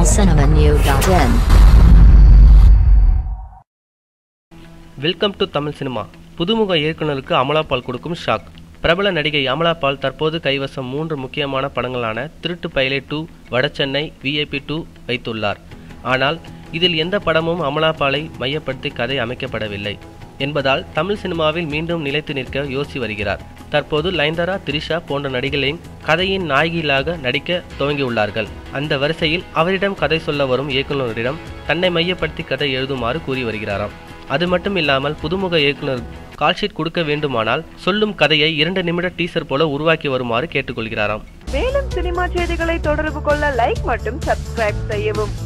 tamilcinemanew.in welcome to Tamil cinema புதுமுக இயக்குனருக்கு அமலா பால் கொடுக்கும் ஷாக் பிரபல நடிகை அமலா பால் தற்போது கைவசம் மூன்று முக்கியமான படங்களான திருட்டு பயலே டூ வடசென்னை விஐபி டூ வைத்துள்ளார் ஆனால் இதில் எந்த படமும் அமலா பாலை மையப்படுத்தி கதை அமைக்கப்படவில்லை என்பதால் தமிழ் சினிமாவில் மீண்டும் நிலைத்து நிற்க யோசி வருகிறார் தற்போது லைந்தரா திரிஷா போன்ற நடிகளின் கதையின் நாயகிகளாக நடிக்க துவங்கியுள்ளார்கள் அந்த வரிசையில் அவரிடம் கதை சொல்ல வரும் இயக்குநரிடம் தன்னை மையப்படுத்தி கதை எழுதுமாறு கூறி வருகிறாராம் அது மட்டும் இல்லாமல் புதுமுக இயக்குனர் கால்ஷீட் கொடுக்க வேண்டுமானால் சொல்லும் கதையை இரண்டு நிமிட டீசர் போல உருவாக்கி வருமாறு கேட்டுக்கொள்கிறாராம் மேலும் சினிமா செய்திகளை தொடர்பு கொள்ள லைக் மற்றும் சப்ஸ்கிரைப் செய்யவும்